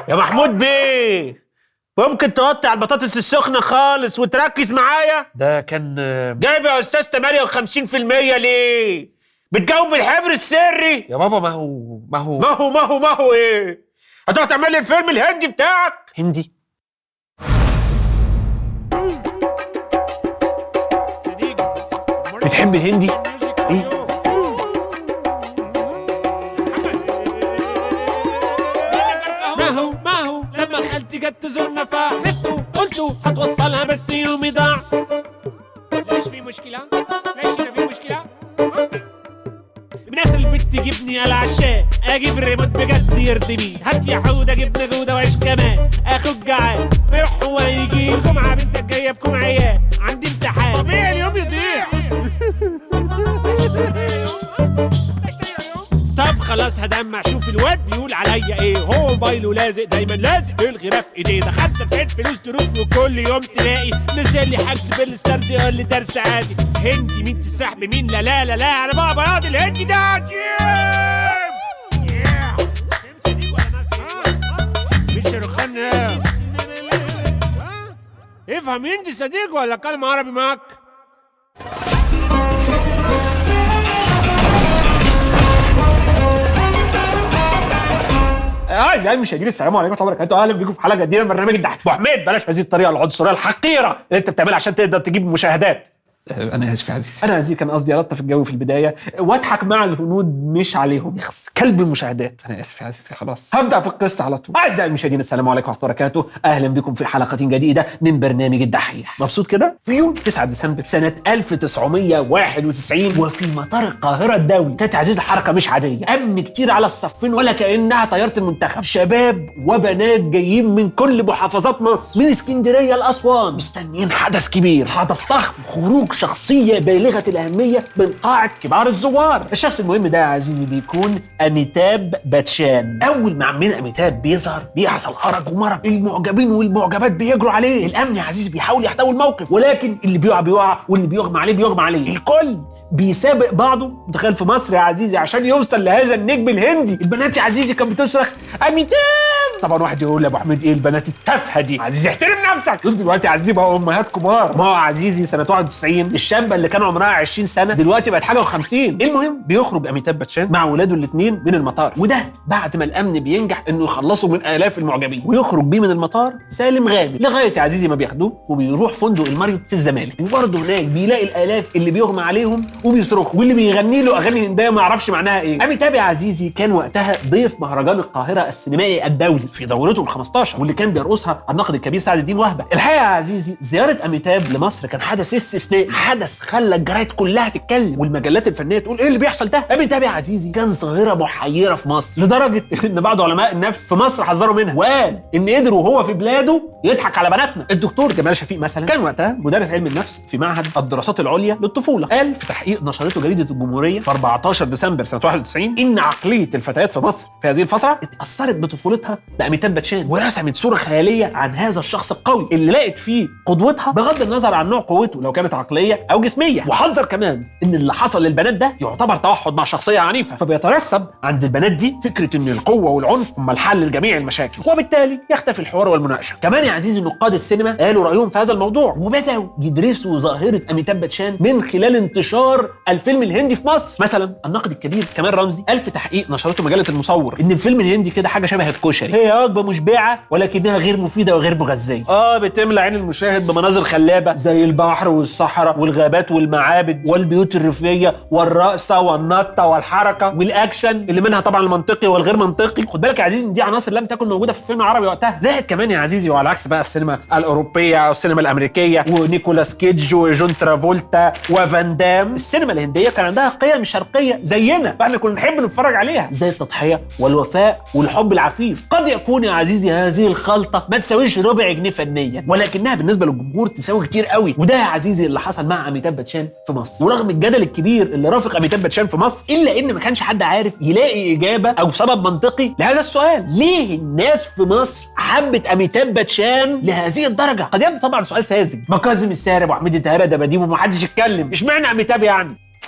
يا محمود بيه ممكن توطي على البطاطس السخنة خالص وتركز معايا ده كان جايب يا أستاذ 58% ليه؟ بتجاوب بالحبر السري يا بابا ما هو ما هو ما هو ما هو ما هو إيه؟ هتقعد تعمل لي الفيلم الهندي بتاعك؟ هندي بتحب الهندي؟ إيه؟ ما هو ما هو لما خالتي جت تزورنا فعرفتوا قلتوا هتوصلها بس يومي ضاع ليش في مشكلة؟ ليش هنا في مشكلة؟ ها؟ من اخر البيت تجيبني على العشاء اجيب الريموت بجد يرضيني هات يا حوده جبنه جوده وعيش كمان اخوك جعان بيروح هو يجي الجمعه بنتك جايه بكم عيال عندي امتحان طبيعي اليوم يضيع طب خلاص هدمع شوف الواد بيقول عليا ايه هو موبايله لازق دايما لازق بالغراف ايديه ده خد سفين فلوس دروس وكل يوم تلاقي نزل لي حجز بالستارز يقول لي درس عادي هندي مين تسرح بمين لا لا لا لا انا بقى بياض الهندي ده جيم ياه. تمسك دي ولا ما في؟ مش رخان ها؟ افهم هندي صديق ولا كلمة عربي معاك؟ اعزائي المشاهدين السلام عليكم ورحمه الله وبركاته اهلا بيكم في حلقه جديده من برنامج الدحيح ابو حميد بلاش هذه الطريقه العنصريه الحقيره اللي انت بتعملها عشان تقدر تجيب مشاهدات انا اسف يا عزيزي انا عزيزي كان قصدي الطف الجو في البدايه واضحك مع الهنود مش عليهم يخص كلب المشاهدات انا اسف يا عزيزي خلاص هبدا في القصه على طول اعزائي المشاهدين السلام عليكم ورحمه الله وبركاته اهلا بكم في حلقه جديده من برنامج الدحيح مبسوط كده في يوم 9 ديسمبر سنه 1991 وفي مطار القاهره الدولي كانت عزيز الحركه مش عاديه امن كتير على الصفين ولا كانها طياره المنتخب شباب وبنات جايين من كل محافظات مصر من اسكندريه لاسوان مستنيين حدث كبير حدث ضخم خروج شخصيه بالغه الاهميه من قاعه كبار الزوار الشخص المهم ده يا عزيزي بيكون اميتاب باتشان اول ما عمنا اميتاب بيظهر بيحصل ارق ومرض المعجبين والمعجبات بيجروا عليه الامن يا عزيزي بيحاول يحتوي الموقف ولكن اللي بيقع بيقع واللي بيغمى عليه بيغمى عليه الكل بيسابق بعضه متخيل في مصر يا عزيزي عشان يوصل لهذا النجم الهندي البنات يا عزيزي كانت بتصرخ اميتاب طبعا واحد يقول لابو حميد ايه البنات التافهه دي عزيزي احترم نفسك دول دلوقتي يا عزيزي بقوا امهات كبار ما هو عزيزي سنه 91 الشابه اللي كان عمرها 20 سنه دلوقتي بقت حاجه و50 المهم بيخرج اميتاب باتشان مع ولاده الاثنين من المطار وده بعد ما الامن بينجح انه يخلصوا من الاف المعجبين ويخرج بيه من المطار سالم غانم لغايه يا عزيزي ما بياخدوه وبيروح فندق الماريو في الزمالك وبرضه هناك بيلاقي الالاف اللي بيغمى عليهم وبيصرخوا واللي بيغني له اغاني هنديه ما يعرفش معناها ايه اميتاب يا عزيزي كان وقتها ضيف مهرجان القاهره السينمائي الدولي في دورته ال 15 واللي كان بيرقصها الناقد الكبير سعد الدين وهبه الحقيقه يا عزيزي زياره اميتاب لمصر كان حدث استثنائي حدث خلى الجرايد كلها تتكلم والمجلات الفنيه تقول ايه اللي بيحصل ده اميتاب يا عزيزي كان ظاهره محيره في مصر لدرجه ان بعض علماء النفس في مصر حذروا منها وقال ان قدر وهو في بلاده يضحك على بناتنا الدكتور جمال شفيق مثلا كان وقتها مدرس علم النفس في معهد الدراسات العليا للطفوله قال في تحقيق نشرته جريده الجمهوريه في 14 ديسمبر سنه 91 ان عقليه الفتيات في مصر في هذه الفتره اتاثرت بطفولتها باميتاب باتشان ورسمت صوره خياليه عن هذا الشخص القوي اللي لقت فيه قدوتها بغض النظر عن نوع قوته لو كانت عقليه او جسميه وحذر كمان ان اللي حصل للبنات ده يعتبر توحد مع شخصيه عنيفه فبيترسب عند البنات دي فكره ان القوه والعنف هم الحل لجميع المشاكل وبالتالي يختفي الحوار والمناقشه كمان يا عزيزي نقاد السينما قالوا رايهم في هذا الموضوع وبداوا يدرسوا ظاهره اميتاب باتشان من خلال انتشار الفيلم الهندي في مصر مثلا الناقد الكبير كمال رمزي قال في تحقيق نشرته مجله المصور ان الفيلم الهندي كده حاجه شبه الكشري هي وجبه مشبعه ولكنها غير مفيده وغير مغذيه اه بتملى عين المشاهد بمناظر خلابه زي البحر والصحراء والغابات والمعابد والبيوت الريفيه والرقصه والنطه والحركه والاكشن اللي منها طبعا المنطقي والغير منطقي خد بالك يا عزيزي إن دي عناصر لم تكن موجوده في الفيلم العربي وقتها زائد كمان يا عزيزي وعلى عكس بقى السينما الاوروبيه او السينما الامريكيه ونيكولاس كيدج وجون ترافولتا وفان دام السينما الهنديه كان عندها قيم شرقيه زينا فاحنا كنا نحب نتفرج عليها زي التضحيه والوفاء والحب العفيف قد يكون يا عزيزي هذه الخلطه ما تساويش ربع جنيه فنيا ولكنها بالنسبه للجمهور تساوي كتير قوي وده يا عزيزي اللي حصل مع اميتاب باتشان في مصر ورغم الجدل الكبير اللي رافق اميتاب باتشان في مصر الا ان ما كانش حد عارف يلاقي اجابه او سبب منطقي لهذا السؤال ليه الناس في مصر حبت اميتاب باتشان لهذه الدرجه قد يبدو طبعا سؤال ساذج ما كاظم السارب وحميد الطاهره دباديب ومحدش يتكلم اشمعنى اميتاب يعني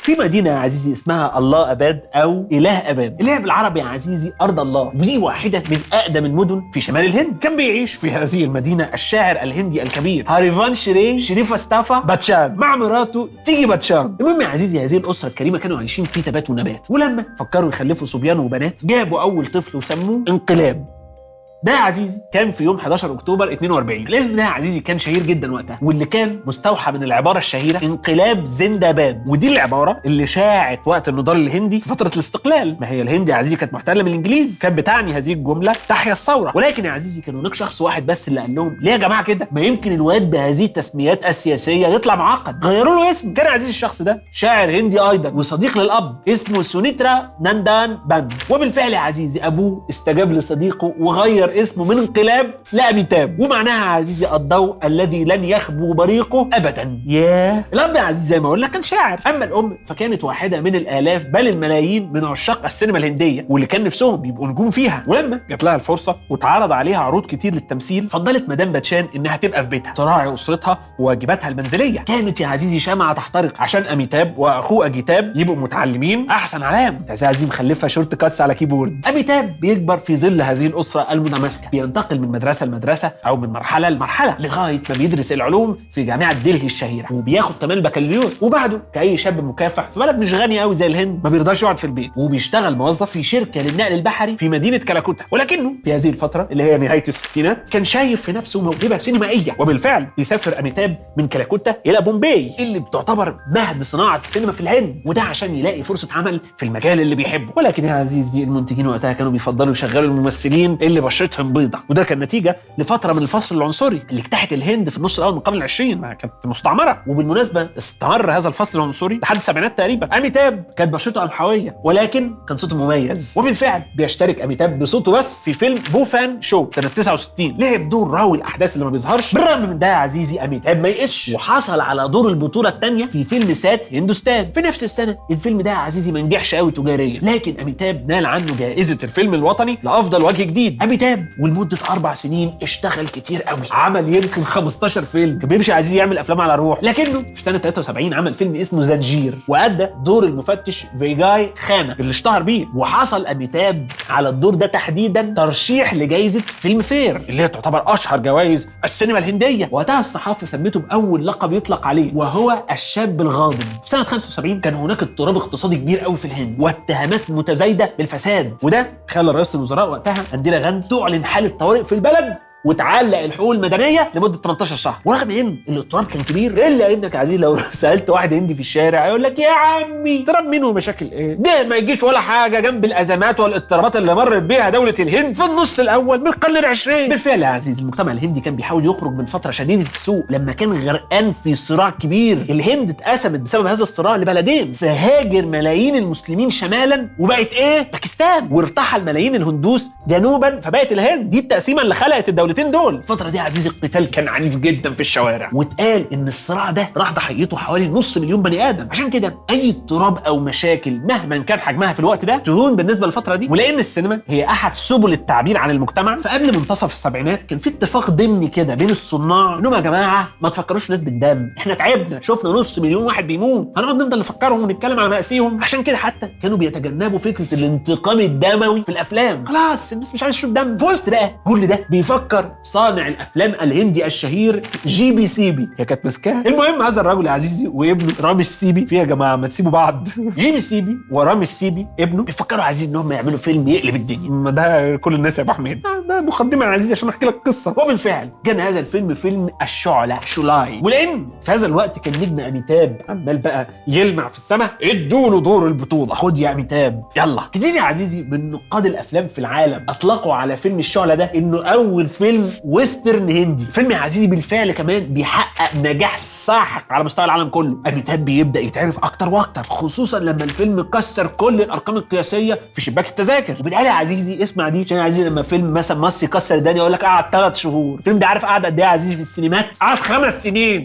في مدينه يا عزيزي اسمها الله اباد او اله اباد اللي هي بالعربي يا عزيزي ارض الله ودي واحده من اقدم المدن في شمال الهند كان بيعيش في هذه المدينه الشاعر الهندي الكبير هاريفان شري شريف استافا باتشان مع مراته تيجي باتشان المهم يا عزيزي هذه الاسره الكريمه كانوا عايشين في تبات ونبات ولما فكروا يخلفوا صبيان وبنات جابوا اول طفل وسموه انقلاب ده يا عزيزي كان في يوم 11 اكتوبر 42 الاسم ده يا عزيزي كان شهير جدا وقتها واللي كان مستوحى من العباره الشهيره انقلاب زندباد ودي العباره اللي شاعت وقت النضال الهندي في فتره الاستقلال ما هي الهند يا عزيزي كانت محتله من الانجليز كانت بتعني هذه الجمله تحيا الثوره ولكن يا عزيزي كان هناك شخص واحد بس اللي قال لهم ليه يا جماعه كده ما يمكن الواد بهذه التسميات السياسيه يطلع معقد غيروا له اسم كان يا عزيزي الشخص ده شاعر هندي ايضا وصديق للاب اسمه سونيترا ناندان باند وبالفعل يا عزيزي ابوه استجاب لصديقه وغير اسمه من انقلاب لاميتاب ومعناها يا عزيزي الضوء الذي لن يخبو بريقه ابدا ياه الاب يا عزيزي زي ما قلنا كان شاعر اما الام فكانت واحده من الالاف بل الملايين من عشاق السينما الهنديه واللي كان نفسهم يبقوا نجوم فيها ولما جات لها الفرصه واتعرض عليها عروض كتير للتمثيل فضلت مدام باتشان انها تبقى في بيتها تراعي اسرتها وواجباتها المنزليه كانت يا عزيزي شمعه تحترق عشان اميتاب واخوه اجيتاب يبقوا متعلمين احسن علام يا عزيزي مخلفه شورت كاتس على كيبورد اميتاب بيكبر في ظل هذه الاسره المتماسكه بينتقل من مدرسه لمدرسه او من مرحله لمرحله لغايه ما بيدرس العلوم في جامعه دلهي الشهيره وبياخد كمان البكالوريوس وبعده كاي شاب مكافح في بلد مش غني قوي زي الهند ما بيرضاش يقعد في البيت وبيشتغل موظف في شركه للنقل البحري في مدينه كلاكوتا ولكنه في هذه الفتره اللي هي نهايه الستينات كان شايف في نفسه موهبه سينمائيه وبالفعل بيسافر اميتاب من كلاكوتا الى بومباي اللي بتعتبر مهد صناعه السينما في الهند وده عشان يلاقي فرصه عمل في المجال اللي بيحبه ولكن يا عزيزي المنتجين وقتها كانوا بيفضلوا يشغلوا الممثلين اللي بشرتهم بيضة وده كان نتيجه لفتره من الفصل العنصري اللي اجتاحت الهند في النص الاول من القرن العشرين ما كانت مستعمره وبالمناسبه استمر هذا الفصل العنصري لحد السبعينات تقريبا اميتاب كانت بشرته قمحويه ولكن كان صوته مميز وبالفعل بيشترك اميتاب بصوته بس في فيلم بوفان شو سنه 69 لعب دور راوي الاحداث اللي ما بيظهرش بالرغم من ده يا عزيزي اميتاب ما يقش وحصل على دور البطوله الثانيه في فيلم سات هندوستان في نفس السنه الفيلم ده يا عزيزي ما نجحش قوي تجاريا لكن اميتاب نال عنه جائزه الفيلم الوطني لافضل وجه جديد اميتاب ولمده اربع سنين اشتغل كتير قوي عمل يمكن 15 فيلم كان بيمشي عايز يعمل افلام على الروح لكنه في سنه 73 عمل فيلم اسمه زنجير وادى دور المفتش فيجاي خانا اللي اشتهر بيه وحصل اميتاب على الدور ده تحديدا ترشيح لجائزه فيلم فير اللي هي تعتبر اشهر جوائز السينما الهنديه وقتها الصحافه سمته باول لقب يطلق عليه وهو الشاب الغاضب في سنه 75 كان هناك اضطراب اقتصادي كبير قوي في الهند واتهامات متزايده بالفساد وده خلى رئيس الوزراء وقتها انديرا غاندي تعلن حاله طوارئ في البلد وتعلق الحقوق المدنيه لمده 18 شهر ورغم ان الاضطراب كان كبير الا انك يا عزيز لو سالت واحد هندي في الشارع يقول لك يا عمي اضطراب مين ومشاكل ايه ده ما يجيش ولا حاجه جنب الازمات والاضطرابات اللي مرت بيها دوله الهند في النص الاول من القرن العشرين بالفعل يا عزيز المجتمع الهندي كان بيحاول يخرج من فتره شديده السوء لما كان غرقان في صراع كبير الهند اتقسمت بسبب هذا الصراع لبلدين فهاجر ملايين المسلمين شمالا وبقت ايه باكستان وارتحل ملايين الهندوس جنوبا فبقت الهند دي التقسيمه اللي خلقت الدولتين دول الفتره دي يا عزيزي القتال كان عنيف جدا في الشوارع واتقال ان الصراع ده راح ضحيته حوالي نص مليون بني ادم عشان كده اي اضطراب او مشاكل مهما كان حجمها في الوقت ده تهون بالنسبه للفتره دي ولان السينما هي احد سبل التعبير عن المجتمع فقبل منتصف السبعينات كان في اتفاق ضمني كده بين الصناع انهم يا جماعه ما تفكروش ناس بالدم احنا تعبنا شفنا نص مليون واحد بيموت هنقعد نفضل نفكرهم ونتكلم على مآسيهم عشان كده حتى كانوا بيتجنبوا فكره الانتقام الدموي في الافلام خلاص الناس مش عايز تشوف دم في وسط بقى كل ده بيفكر صانع الافلام الهندي الشهير جي بي سي بي هي كانت ماسكاه المهم هذا الرجل يا عزيزي وابنه رامش سيبي في يا جماعه ما تسيبوا بعض جي بي سيبي ورامش سيبي ابنه بيفكروا عزيز ان هم يعملوا فيلم يقلب الدنيا ما ده كل الناس يا ابو حميد آه، ده مقدمه يا عزيزي عشان احكي لك قصه وبالفعل كان هذا الفيلم فيلم الشعله شولاي ولان في هذا الوقت كان نجم اميتاب عمال بقى يلمع في السماء ادوا له دور البطوله خد يا اميتاب يلا كتير يا عزيزي من نقاد الافلام في العالم اطلقوا على فيلم الشعله ده انه اول فيلم ويسترن هندي فيلم يا عزيزي بالفعل كمان بيحقق نجاح ساحق على مستوى العالم كله اميتاب بيبدا يتعرف اكتر واكتر خصوصا لما الفيلم كسر كل الارقام القياسيه في شباك التذاكر وبالتالي يا عزيزي اسمع دي عشان يا عزيزي لما فيلم مثلا مصري كسر الدنيا يقول لك قعد ثلاث شهور الفيلم ده عارف قعد قد ايه يا عزيزي في السينمات قعد خمس سنين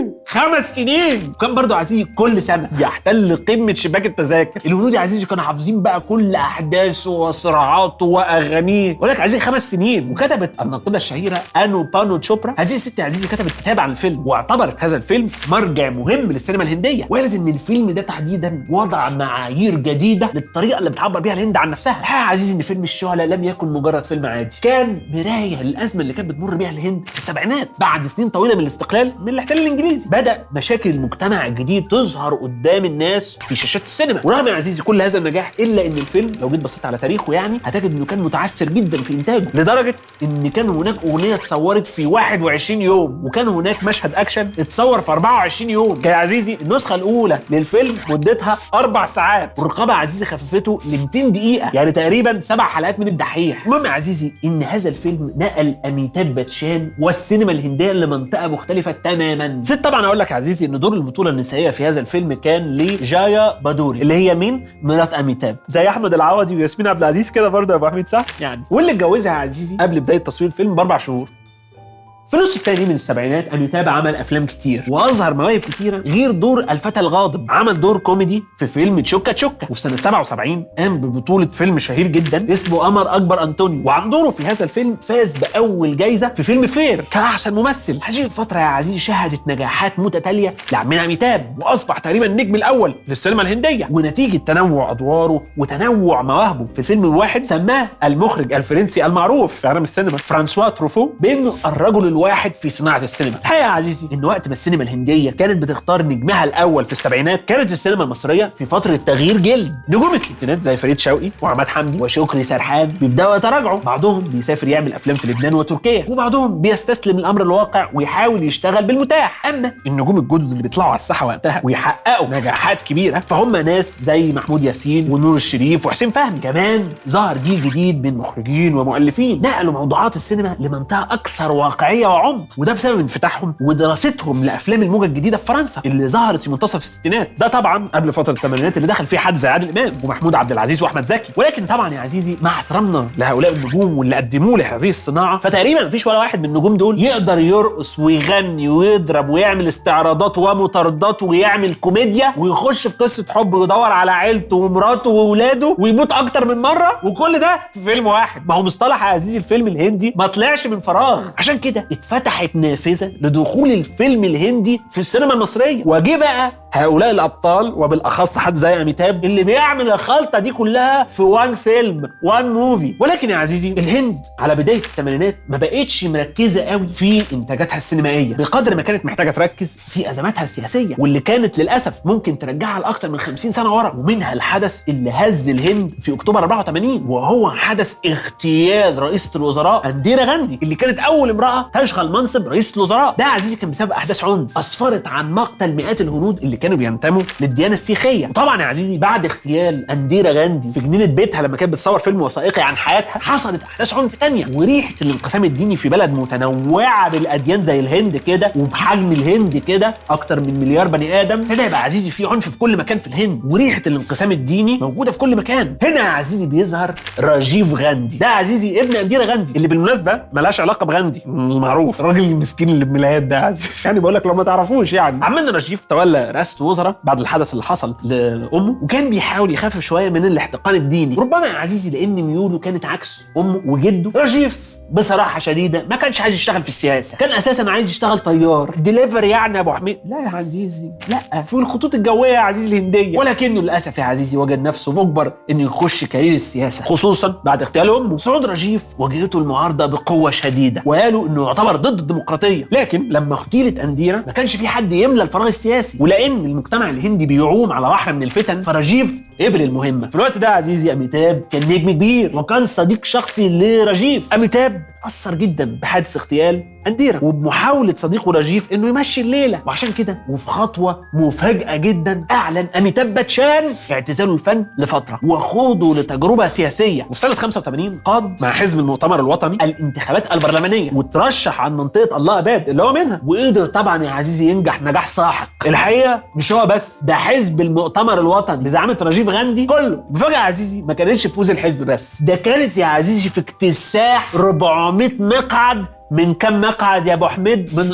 خمس سنين وكان برضو عزيزي كل سنه يحتل قمه شباك التذاكر الهنود يا عزيزي كانوا حافظين بقى كل احداثه وصراعاته واغانيه يقول لك عزيزي خمس سنين وكتبت الناقده الممرضه الشهيره انو بانو تشوبرا هذه الست يا عزيزي كتبت كتاب عن الفيلم واعتبرت هذا الفيلم مرجع مهم للسينما الهنديه وقالت ان الفيلم ده تحديدا وضع معايير جديده للطريقه اللي بتعبر بيها الهند عن نفسها الحقيقه يا عزيزي ان فيلم الشعلة لم يكن مجرد فيلم عادي كان مرايه للازمه اللي كانت بتمر بيها الهند في السبعينات بعد سنين طويله من الاستقلال من الاحتلال الانجليزي بدا مشاكل المجتمع الجديد تظهر قدام الناس في شاشات السينما ورغم يا عزيزي كل هذا النجاح الا ان الفيلم لو جيت بصيت على تاريخه يعني هتجد انه كان متعثر جدا في انتاجه لدرجه ان كان هناك اغنيه اتصورت في 21 يوم وكان هناك مشهد اكشن اتصور في 24 يوم كان يا عزيزي النسخه الاولى للفيلم مدتها اربع ساعات والرقابه يا عزيزي خففته ل 200 دقيقه يعني تقريبا سبع حلقات من الدحيح المهم يا عزيزي ان هذا الفيلم نقل اميتاب باتشان والسينما الهنديه لمنطقه مختلفه تماما نسيت طبعا اقول لك يا عزيزي ان دور البطوله النسائيه في هذا الفيلم كان لجايا بادوري اللي هي مين مرات اميتاب زي احمد العوضي وياسمين عبد العزيز كده برضه يا ابو حميد صح يعني واللي اتجوزها يا عزيزي قبل بدايه تصوير الفيلم باربع شهور في النص الثاني من السبعينات أميتاب عمل أفلام كتير وأظهر مواهب كتيرة غير دور الفتى الغاضب عمل دور كوميدي في فيلم تشوكا تشوكا وفي سنة 77 قام ببطولة فيلم شهير جدا اسمه قمر أكبر أنطونيو وعن دوره في هذا الفيلم فاز بأول جايزة في فيلم فير كأحسن ممثل هذه الفترة يا عزيزي شهدت نجاحات متتالية لعمنا أميتاب وأصبح تقريبا النجم الأول للسينما الهندية ونتيجة تنوع أدواره وتنوع مواهبه في الفيلم الواحد سماه المخرج الفرنسي المعروف في عالم السينما فرانسوا تروفو بأنه الرجل الواحد في صناعة السينما الحقيقة يا عزيزي إن وقت ما السينما الهندية كانت بتختار نجمها الأول في السبعينات كانت السينما المصرية في فترة تغيير جلد نجوم الستينات زي فريد شوقي وعماد حمدي وشكري سرحان بيبدأوا يتراجعوا بعضهم بيسافر يعمل أفلام في لبنان وتركيا وبعضهم بيستسلم الأمر الواقع ويحاول يشتغل بالمتاح أما النجوم الجدد اللي بيطلعوا على الساحة وقتها ويحققوا نجاحات كبيرة فهم ناس زي محمود ياسين ونور الشريف وحسين فهمي كمان ظهر جيل جديد من مخرجين ومؤلفين نقلوا موضوعات السينما لمنطقة أكثر واقعية وعمق وده بسبب انفتاحهم ودراستهم لافلام الموجه الجديده في فرنسا اللي ظهرت في منتصف الستينات ده طبعا قبل فتره الثمانينات اللي دخل فيه حد زي عادل امام ومحمود عبد العزيز واحمد زكي ولكن طبعا يا عزيزي مع احترامنا لهؤلاء النجوم واللي قدموه لهذه الصناعه فتقريبا مفيش ولا واحد من النجوم دول يقدر يرقص ويغني ويضرب ويعمل استعراضات ومطاردات ويعمل كوميديا ويخش في قصه حب ويدور على عيلته ومراته واولاده ويموت اكتر من مره وكل ده في فيلم واحد ما هو مصطلح يا عزيزي الفيلم الهندي ما طلعش من فراغ عشان كده اتفتحت نافذه لدخول الفيلم الهندي في السينما المصريه وجه بقى هؤلاء الابطال وبالاخص حد زي اميتاب اللي بيعمل الخلطه دي كلها في وان فيلم وان موفي ولكن يا عزيزي الهند على بدايه الثمانينات ما بقتش مركزه قوي في انتاجاتها السينمائيه بقدر ما كانت محتاجه تركز في ازماتها السياسيه واللي كانت للاسف ممكن ترجعها لاكثر من 50 سنه ورا ومنها الحدث اللي هز الهند في اكتوبر 84 وهو حدث اغتيال رئيسه الوزراء انديرا غاندي اللي كانت اول امراه تشغل منصب رئيسه الوزراء ده يا عزيزي كان بسبب احداث عنف اسفرت عن مقتل مئات الهنود اللي كانوا بينتموا للديانه السيخيه وطبعا يا عزيزي بعد اغتيال انديرا غاندي في جنينه بيتها لما كانت بتصور فيلم وثائقي عن حياتها حصلت احداث عنف تانية وريحه الانقسام الديني في بلد متنوعه بالاديان زي الهند كده وبحجم الهند كده اكتر من مليار بني ادم هنا يبقى عزيزي في عنف في كل مكان في الهند وريحه الانقسام الديني موجوده في كل مكان هنا يا عزيزي بيظهر راجيف غاندي ده يا عزيزي ابن انديرا غاندي اللي بالمناسبه ملهاش علاقه بغاندي المعروف الراجل المسكين اللي بملايات ده يا عزيزي يعني بقول لك لو ما تعرفوش يعني عمنا راجيف تولى رئاسه وزراء بعد الحدث اللي حصل لامه وكان بيحاول يخفف شويه من الاحتقان الديني ربما يا عزيزي لان ميوله كانت عكس امه وجده راجيف بصراحه شديده ما كانش عايز يشتغل في السياسه كان اساسا عايز يشتغل طيار ديليفري يعني يا ابو حميد لا يا عزيزي لا في الخطوط الجويه يا عزيزي الهنديه ولكنه للاسف يا عزيزي وجد نفسه مجبر انه يخش كارير السياسه خصوصا بعد اغتيال امه سعود رجيف واجهته المعارضه بقوه شديده وقالوا انه يعتبر ضد الديمقراطيه لكن لما اغتيلت انديرا ما كانش في حد يملى الفراغ السياسي ولان المجتمع الهندي بيعوم على بحر من الفتن فرجيف قبل المهمه في الوقت ده يا عزيزي اميتاب كان نجم كبير وكان صديق شخصي لرجيف اميتاب اتاثر جدا بحادث اغتيال انديرا وبمحاوله صديقه رجيف انه يمشي الليله وعشان كده وفي خطوه مفاجاه جدا اعلن اميتاب باتشان اعتزاله الفن لفتره وخوضه لتجربه سياسيه وفي سنه 85 قاد مع حزب المؤتمر الوطني الانتخابات البرلمانيه وترشح عن منطقه الله اباد اللي هو منها وقدر طبعا يا عزيزي ينجح نجاح ساحق الحقيقه مش هو بس ده حزب المؤتمر الوطني بزعامه رجيف غاندي كله بفاجأة يا عزيزي ما كانتش في فوز الحزب بس ده كانت يا عزيزي في اكتساح 400 مقعد من كم مقعد يا ابو حميد من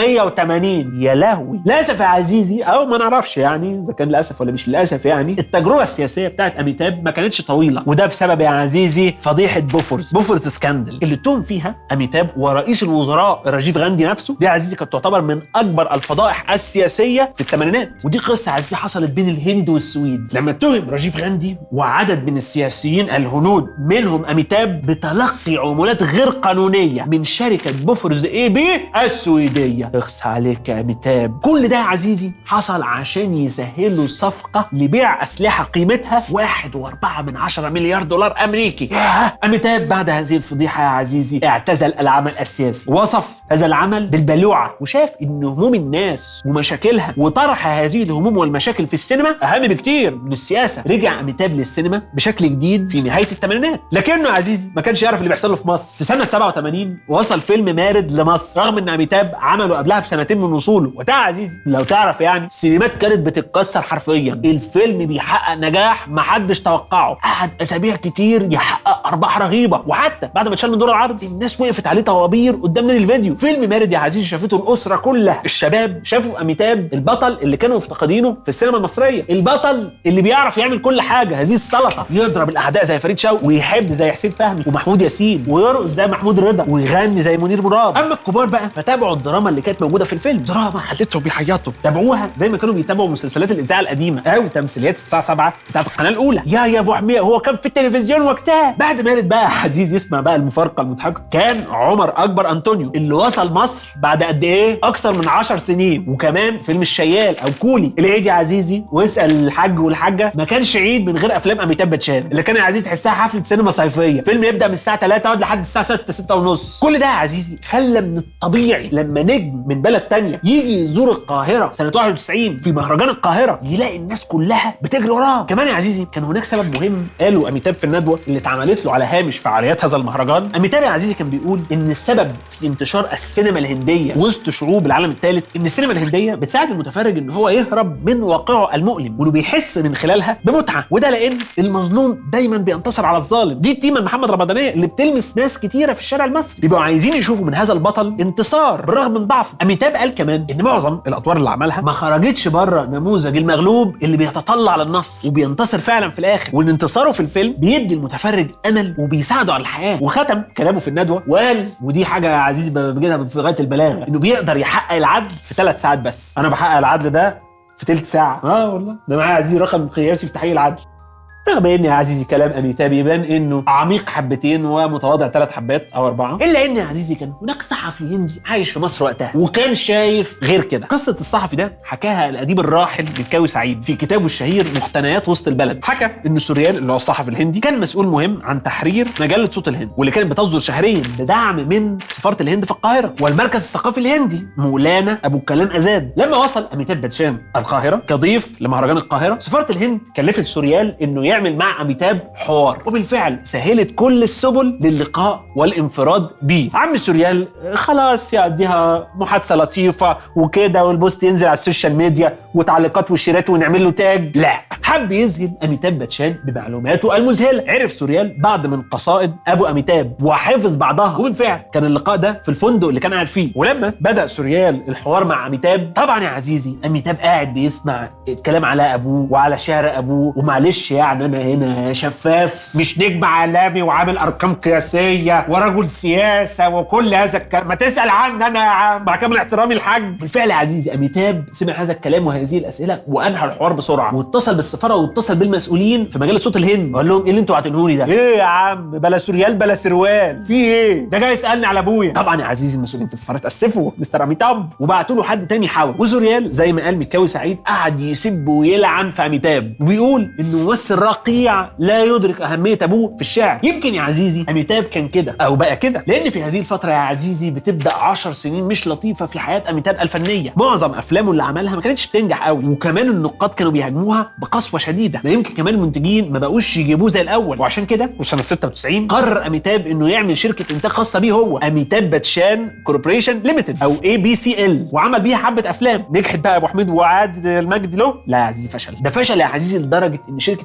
480 يا لهوي للاسف يا عزيزي او ما نعرفش يعني اذا كان للاسف ولا مش للاسف يعني التجربه السياسيه بتاعت اميتاب ما كانتش طويله وده بسبب يا عزيزي فضيحه بوفورز بوفورز سكاندل اللي اتهم فيها اميتاب ورئيس الوزراء راجيف غاندي نفسه دي يا عزيزي كانت تعتبر من اكبر الفضائح السياسيه في الثمانينات ودي قصه يا عزيزي حصلت بين الهند والسويد لما اتهم راجيف غاندي وعدد من السياسيين الهنود منهم اميتاب بتلقي عمولات غير قانونيه من شركه بوفورز اي بي السويديه اخس عليك يا اميتاب كل ده يا عزيزي حصل عشان يسهلوا صفقه لبيع اسلحه قيمتها واحد واربعة من عشرة مليار دولار امريكي ياه اميتاب بعد هذه الفضيحه يا عزيزي اعتزل العمل السياسي وصف هذا العمل بالبلوعه وشاف ان هموم الناس ومشاكلها وطرح هذه الهموم والمشاكل في السينما اهم بكتير من السياسه رجع اميتاب للسينما بشكل جديد في نهايه الثمانينات لكنه يا عزيزي ما كانش يعرف اللي بيحصل له في مصر في سنه 87 وصل فيلم مارد لمصر رغم ان اميتاب عمله قبلها بسنتين من وصوله وده يا عزيزي لو تعرف يعني السينمات كانت بتتكسر حرفيا الفيلم بيحقق نجاح محدش توقعه قعد اسابيع كتير يحقق ارباح رهيبه وحتى بعد ما اتشال من دور العرض الناس وقفت عليه طوابير قدام نادي الفيديو فيلم مارد يا عزيزي شافته الاسره كلها الشباب شافوا اميتاب البطل اللي كانوا مفتقدينه في السينما المصريه البطل اللي بيعرف يعمل كل حاجه هذه السلطه يضرب الاعداء زي فريد شوقي ويحب زي حسين فهمي ومحمود ياسين ويرقص زي محمود رضا ويغني زي منير مراد اما الكبار بقى فتابعوا الدراما اللي كانت موجوده في الفيلم دراما خلتهم بيعيطوا تابعوها زي ما كانوا بيتابعوا مسلسلات الاذاعه القديمه او تمثيليات الساعه 7 بتاعت القناه الاولى يا يا ابو حميه هو كان في التلفزيون وقتها بعد ما بقى يا عزيز يسمع بقى المفارقه المضحكه كان عمر اكبر انطونيو اللي وصل مصر بعد قد ايه اكتر من 10 سنين وكمان فيلم الشيال او كولي العيد يا عزيزي واسال الحاج والحاجه ما كانش عيد من غير افلام اميتاب باتشان اللي كان يا عزيزي تحسها حفله سينما صيفيه فيلم يبدا من الساعه 3 يقعد لحد الساعه 6 6 ونص كل ده يا عزيزي خلى من الطبيعي لما نجم من بلد تانية يجي يزور القاهره سنه 91 في مهرجان القاهره يلاقي الناس كلها بتجري وراه كمان يا عزيزي كان هناك سبب مهم قاله اميتاب في الندوه اللي اتعملت له على هامش فعاليات هذا المهرجان اميتاب يا عزيزي كان بيقول ان السبب في انتشار السينما الهنديه وسط شعوب العالم الثالث ان السينما الهنديه بتساعد المتفرج ان هو يهرب من واقعه المؤلم وانه بيحس من خلالها بمتعه وده لان المظلوم دايما بينتصر على الظالم دي التيمه محمد رمضانيه اللي بتلمس ناس كتيره في الشارع المصري بيبقوا عايزين يشوفوا من هذا البطل انتصار بالرغم من ضعفه اميتاب قال كمان ان معظم الادوار اللي عملها ما خرجتش بره نموذج المغلوب اللي بيتطلع للنصر وبينتصر فعلا في الاخر وان انتصاره في الفيلم بيدي المتفرج امل وبيساعده على الحياه وختم كلامه في الندوه وقال ودي حاجه يا عزيزي بجدها في غايه البلاغه انه بيقدر يحقق العدل في ثلاث ساعات بس انا بحقق العدل ده في ثلث ساعه اه والله ده معايا يا عزيزي رقم قياسي في تحقيق العدل رغم ان يا عزيزي كلام اميتاب يبان انه عميق حبتين ومتواضع ثلاث حبات او اربعه الا ان يا عزيزي كان هناك صحفي هندي عايش في مصر وقتها وكان شايف غير كده قصه الصحفي ده حكاها الاديب الراحل مكاوي سعيد في كتابه الشهير مقتنيات وسط البلد حكى ان سوريال اللي هو الصحفي الهندي كان مسؤول مهم عن تحرير مجله صوت الهند واللي كانت بتصدر شهريا بدعم من سفاره الهند في القاهره والمركز الثقافي الهندي مولانا ابو كلام ازاد لما وصل اميتاب باتشان القاهره كضيف لمهرجان القاهره سفاره الهند كلفت سوريال انه يعمل مع اميتاب حوار وبالفعل سهلت كل السبل للقاء والانفراد بيه عم سوريال خلاص يقضيها محادثه لطيفه وكده والبوست ينزل على السوشيال ميديا وتعليقات وشيرات ونعمل له تاج لا حب يذهل اميتاب باتشان بمعلوماته المذهله عرف سوريال بعض من قصائد ابو اميتاب وحفظ بعضها وبالفعل كان اللقاء ده في الفندق اللي كان قاعد فيه ولما بدا سوريال الحوار مع اميتاب طبعا يا عزيزي اميتاب قاعد بيسمع الكلام على ابوه وعلى شعر ابوه ومعلش يعني انا هنا شفاف مش نجم عالمي وعامل ارقام قياسيه ورجل سياسه وكل هذا الكلام ما تسال عني انا يا عم مع كامل احترامي الحاج بالفعل يا عزيزي اميتاب سمع هذا الكلام وهذه الاسئله وانهى الحوار بسرعه واتصل بالسفاره واتصل بالمسؤولين في مجله صوت الهند وقال لهم ايه اللي انتوا عاطينهولي ده ايه يا عم بلا سوريال بلا سروال في ايه ده جاي يسالني على ابويا طبعا يا عزيزي المسؤولين في السفاره اتاسفوا مستر اميتاب وبعتوا له حد تاني يحاول وسوريال زي ما قال مكاوي سعيد قعد يسب ويلعن في اميتاب وبيقول انه ممثل رقيع لا يدرك اهميه ابوه في الشعر يمكن يا عزيزي اميتاب كان كده او بقى كده لان في هذه الفتره يا عزيزي بتبدا 10 سنين مش لطيفه في حياه اميتاب الفنيه معظم افلامه اللي عملها ما كانتش بتنجح قوي وكمان النقاد كانوا بيهاجموها بقسوه شديده ده يمكن كمان المنتجين ما بقوش يجيبوه زي الاول وعشان كده وسنه 96 قرر اميتاب انه يعمل شركه انتاج خاصه بيه هو اميتاب باتشان كوربوريشن ليميتد او اي بي سي ال وعمل بيها حبه افلام نجحت بقى يا ابو حميد وعاد المجد له لا يا عزيزي فشل ده فشل يا عزيزي لدرجه ان شركه الانتاج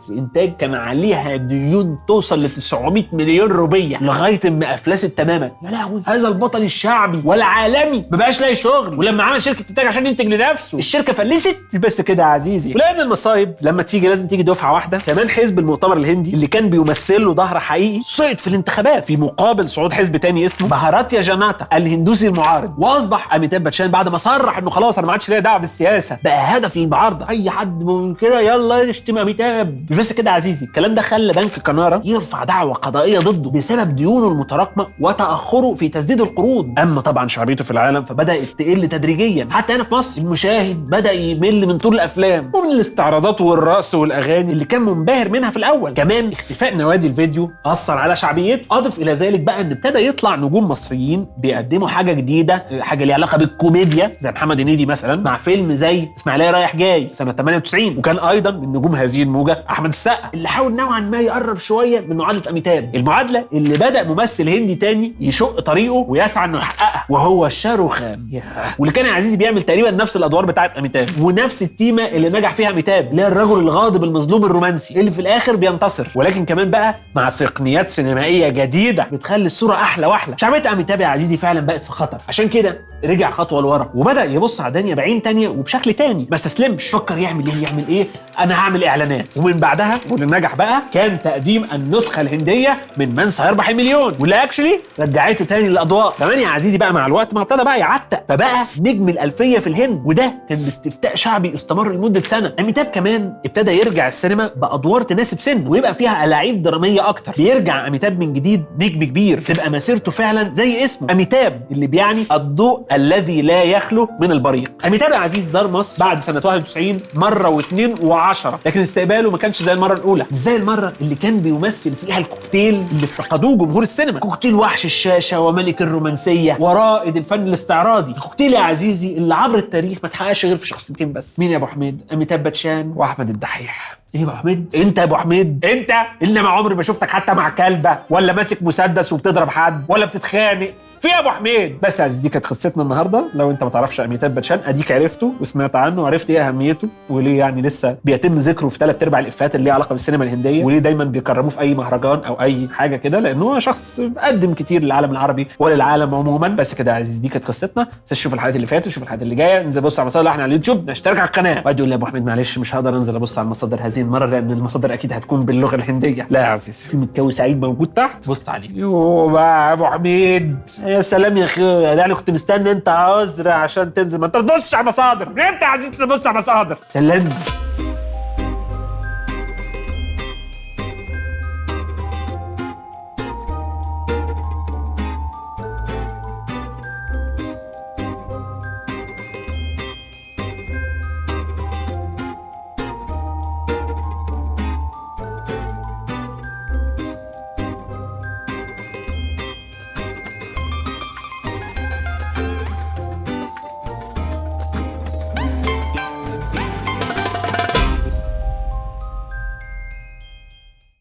الانتاج كان عليها ديون توصل ل 900 مليون روبيه لغايه ما افلست تماما يا لهوي هذا البطل الشعبي والعالمي ما بقاش لاقي شغل ولما عمل شركه انتاج عشان ينتج لنفسه الشركه فلست بس كده يا عزيزي ولان المصايب لما تيجي لازم تيجي دفعه واحده كمان حزب المؤتمر الهندي اللي كان بيمثل له ظهر حقيقي سقط في الانتخابات في مقابل صعود حزب تاني اسمه بهاراتيا جاناتا الهندوسي المعارض واصبح اميتاب باتشان بعد ما صرح انه خلاص انا ما عادش ليا دعوه بالسياسه بقى هدف للمعارضه اي حد م- كده يلا يشتم اميتاب مش بس كده يا عزيزي الكلام ده خلى بنك كنارا يرفع دعوه قضائيه ضده بسبب ديونه المتراكمه وتاخره في تسديد القروض اما طبعا شعبيته في العالم فبدات تقل تدريجيا حتى هنا في مصر المشاهد بدا يمل من طول الافلام ومن الاستعراضات والرقص والاغاني اللي كان منبهر منها في الاول كمان اختفاء نوادي الفيديو اثر على شعبيته اضف الى ذلك بقى ان ابتدى يطلع نجوم مصريين بيقدموا حاجه جديده حاجه ليها علاقه بالكوميديا زي محمد هنيدي مثلا مع فيلم زي اسماعيليه رايح جاي سنه 98 وكان ايضا من نجوم هذه الموجه احمد السقا اللي حاول نوعا ما يقرب شويه من معادله اميتاب المعادله اللي بدا ممثل هندي تاني يشق طريقه ويسعى انه يحققها وهو شاروخان ياه. واللي كان يا عزيزي بيعمل تقريبا نفس الادوار بتاعت اميتاب ونفس التيمه اللي نجح فيها اميتاب اللي هي الرجل الغاضب المظلوم الرومانسي اللي في الاخر بينتصر ولكن كمان بقى مع تقنيات سينمائيه جديده بتخلي الصوره احلى واحلى شعبيه اميتاب يا عزيزي فعلا بقت في خطر عشان كده رجع خطوه لورا وبدا يبص على دنيا بعين تانية وبشكل تاني ما استسلمش فكر يعمل ايه يعمل ايه انا هعمل اعلانات ومن بعدها واللي نجح بقى كان تقديم النسخه الهنديه من من سيربح المليون واللي اكشلي رجعته تاني للاضواء كمان يا عزيزي بقى مع الوقت ما ابتدى بقى يعتق فبقى نجم الالفيه في الهند وده كان باستفتاء شعبي استمر لمده سنه اميتاب كمان ابتدى يرجع السينما بادوار تناسب سنه ويبقى فيها الاعيب دراميه اكتر بيرجع اميتاب من جديد نجم كبير تبقى مسيرته فعلا زي اسمه اميتاب اللي بيعني الضوء الذي لا يخلو من البريق اميتاب يا عزيز زار مصر بعد سنه 91 مره واثنين وعشرة لكن استقباله ما كانش زي المره الاولى مش زي المره اللي كان بيمثل فيها الكوكتيل اللي افتقدوه جمهور السينما كوكتيل وحش الشاشه وملك الرومانسيه ورائد الفن الاستعراضي الكوكتيل يا عزيزي اللي عبر التاريخ ما اتحققش غير في شخصيتين بس مين يا ابو حميد اميتاب باتشان واحمد الدحيح ايه يا ابو حميد انت يا ابو حميد انت اللي ما عمري ما شفتك حتى مع كلبه ولا ماسك مسدس وبتضرب حد ولا بتتخانق في يا ابو حميد بس يا عزيزي دي كانت قصتنا النهارده لو انت ما تعرفش اميتاب باتشان اديك عرفته وسمعت عنه وعرفت ايه اهميته وليه يعني لسه بيتم ذكره في ثلاث ارباع الافيهات اللي ليها علاقه بالسينما الهنديه وليه دايما بيكرموه في اي مهرجان او اي حاجه كده لانه هو شخص قدم كتير للعالم العربي وللعالم عموما بس كده يا عزيزي دي كانت قصتنا بس شوف الحلقات اللي فاتت شوف الحلقات اللي جايه انزل بص على مصادر احنا على اليوتيوب نشترك على القناه وقعد يقول لي يا ابو حميد معلش مش هقدر انزل ابص على المصادر هذه المره لان المصادر اكيد هتكون باللغه الهنديه لا يا عزيزي في متكو سعيد موجود تحت بص عليه يوه بقى يا ابو حميد يا سلام يا اخي يعني كنت مستني انت عذر عشان تنزل ما انت بتبصش على المصادر امتى يا عزيزي تبص على المصادر سلام